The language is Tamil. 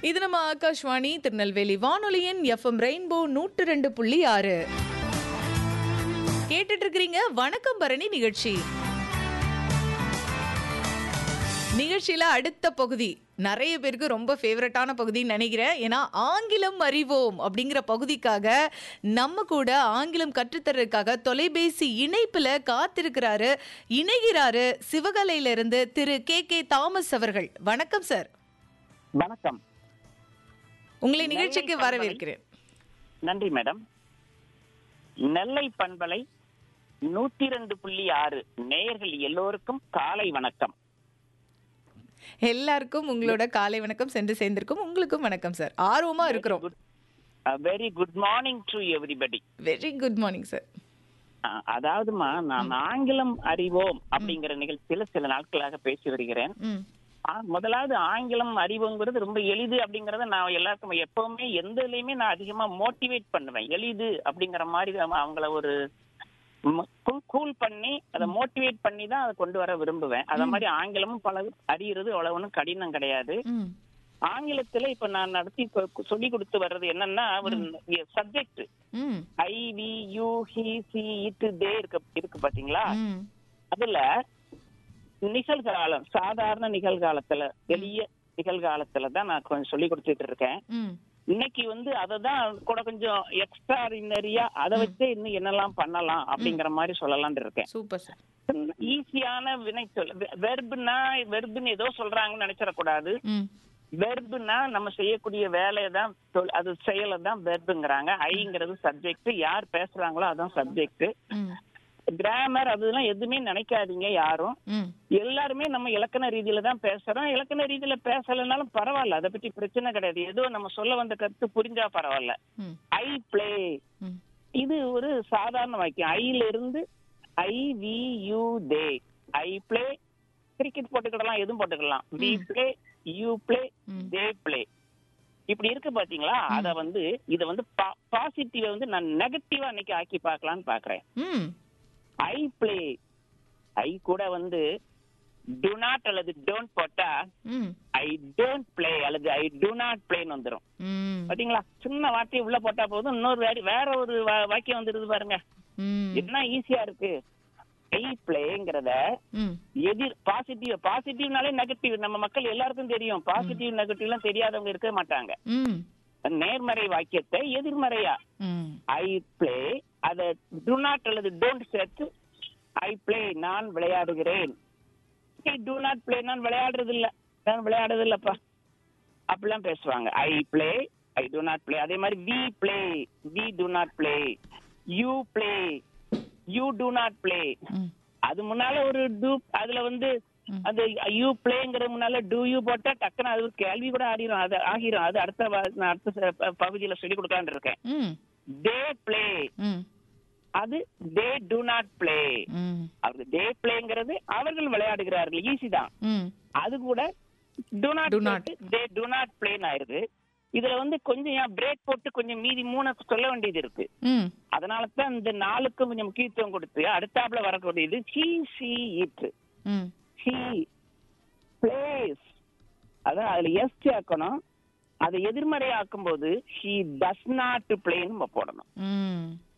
இது நம்ம ஆகாஷ்வாணி திருநெல்வேலி வானொலியின் எஃப்எம் ரெயின்போ நூற்று ரெண்டு புள்ளி ஆறு கேட்டுட்டு இருக்கிறீங்க வணக்கம் பரணி நிகழ்ச்சி நிகழ்ச்சியில அடுத்த பகுதி நிறைய பேருக்கு ரொம்ப ஃபேவரட்டான பகுதின்னு நினைக்கிறேன் ஏன்னா ஆங்கிலம் அறிவோம் அப்படிங்கிற பகுதிக்காக நம்ம கூட ஆங்கிலம் கற்றுத்தரதுக்காக தொலைபேசி இணைப்புல காத்திருக்கிறாரு இணைகிறாரு சிவகலையில இருந்து திரு கே கே தாமஸ் அவர்கள் வணக்கம் சார் வணக்கம் உங்களை நிகழ்ச்சிக்கு நெல்லை வரவேற்கிறேன் நன்றி மேடம் நெல்லை பண்பலை நூத்தி ரெண்டு புள்ளி ஆறு நேயர்கள் எல்லோருக்கும் காலை வணக்கம் எல்லாருக்கும் உங்களோட காலை வணக்கம் சென்று சேர்ந்திருக்கும் உங்களுக்கும் வணக்கம் சார் ஆர்வமா இருக்கிறோம் very good morning to everybody very good morning sir அதாவதுமா நான் ஆங்கிலம் அறிவோம் அப்படிங்கிற நிகழ்ச்சியில சில நாட்களாக பேசி வருகிறேன் ம் ஆ, முதலாவது ஆங்கிலம் அறிவுங்கிறது ரொம்ப எளிது அப்படிங்கறத நான் எல்லாருக்கும் எப்பவுமே எந்த இதுலயுமே நான் அதிகமா மோட்டிவேட் பண்ணுவேன் எளிது அப்படிங்கிற மாதிரி அவ- அவங்கள ஒரு கூல் பண்ணி அதை மோட்டிவேட் பண்ணி தான் அதை கொண்டு வர விரும்புவேன் அத மாதிரி ஆங்கிலமும் பல அறியறது அவ்வளவு ஒண்ணும் கடினம் கிடையாது ம் ஆங்கிலத்துல இப்ப நான் நடத்தி சொல்லி கொடுத்து வர்றது என்னன்னா ஒரு சப்ஜெக்ட் ம் I we you he she it they இருக்கு இருக்கு பாத்தீங்களா ம் அதுல நிகழ்காலம் சாதாரண நிகழ்காலத்துல எளிய நிகழ்காலத்துல தான் நான் கொஞ்சம் சொல்லி கொடுத்துட்டு இருக்கேன் ம் இன்னைக்கு வந்து அதை தான் கூட கொஞ்சம் எக்ஸ்ட்ராடினரியா அதை வச்சு இன்னும் என்னெல்லாம் பண்ணலாம் அப்படிங்கிற மாதிரி சொல்லலாம்னு இருக்கேன் சூப்பர் சார் ஈஸியான வினை சொல் வெர்புனா வெர்புன்னு ஏதோ சொல்றாங்கன்னு நினைச்சிடக்கூடாது ம் வெர்புனா நம்ம செய்யக்கூடிய வேலையை தான் சொல்- அது செயலை தான் வெர்புங்கிறாங்க ஐங்கிறது சப்ஜெக்ட் யார் பேசுறாங்களோ அதான் சப்ஜெக்ட் ம் கிராமர் அதெல்லாம் எதுவுமே நினைக்காதீங்க யாரும் ம் எல்லாருமே நம்ம இலக்கண ரீதியில தான் பேசுறோம் இலக்கண ரீதியில பேசலைனாலும் பரவாயில்ல அதை பத்தி பிரச்சனை கிடையாது ஏதோ நம்ம சொல்ல வந்த கருத்து புரிஞ்சா பரவாயில்ல ம் ஐ பிளே ம் இது ஒரு சாதாரண வாக்கியம் ஐல இருந்து I we you they I play cricket போட்டுக்கிடலாம் எதுவும் போட்டுக்கலாம் வி பிளே யூ பிளே ம். தே பிளே இப்படி இருக்கு பாத்தீங்களா அத வந்து இத வந்து பாசிட்டிவ வந்து நான் நெகட்டிவா இன்னைக்கு ஆக்கி பார்க்கலாம்னு பாக்குறேன் ம் ஐ பிளே ஐ கூட வந்து டு நாட் அல்லது டோன்ட் போட்டா ம் ஐ டோன்ட் பிளே அல்லது ஐ டு நாட் பிளேன்னு வந்துரும் ம் பாத்தீங்களா சின்ன வார்த்தையை உள்ள போட்டா போதும் இன்னொரு வேற- வேற ஒரு வா- வாக்கியம் வந்துருது பாருங்க ம் என்ன ஈஸியா இருக்கு ஐ பிளேங்கிறத ம் எதிர் பாசிட்டிவ் பாசிட்டிவ்னாலே நெகட்டிவ் நம்ம மக்கள் எல்லாருக்கும் தெரியும் பாசிட்டிவ் நெகட்டிவ் எல்லாம் தெரியாதவங்க இருக்க மாட்டாங்க ம் நேர்மறை வாக்கியத்தை எதிர்மறையா ம் ஐ பிளே அத டு நாட் அல்லது டோன்ட் சேர்த்து ஐ பிளே நான் விளையாடுகிறேன் டு நாட் பிளே நான் விளையாடுறது இல்ல நான் விளையாடுறது இல்லப்பா அப்படிலாம் பேசுவாங்க I play I do not play அதே மாதிரி we play we do not play you play you do not play ம் அது முன்னால ஒரு டூ அதுல வந்து அந்த யூ பிளேங்கிற முன்னால டூ யூ போட்டா டக்குன்னு அது ஒரு கேள்வி கூட ஆடிரும் அது ஆகிரும் அது அடுத்த வ- நான் அடுத்த ச- ப- பகுதியில சொல்லி கொடுக்கலான்னு இருக்கேன் ம் தே பிளே ம் அது தே டு நாட் பிளே ம் அவருக்கு தே பிளேங்கிறது அவர்கள் விளையாடுகிறார்கள் ஈஸி தான் ம் அது கூட do not Do not. They do not பிளேன்னு ஆயிருது இதுல வந்து கொஞ்சம் ஏன் பிரேக் போட்டு கொஞ்சம் மீதி மூணு சொல்ல வேண்டியது இருக்கு ம் அதனால தான் இந்த நாளுக்கும் கொஞ்சம் முக்கியத்துவம் கொடுத்து அடுத்தாப்புல வரக்கூடியது ஹி சி இட் ம் ஹி பிளேஸ் அதான் அதுல எஸ் சேர்க்கணும் அதை எதிர்மறை ஆக்கும்போது ஹி டஸ் நாட் பிளேன்னு நம்ம போடணும் ம்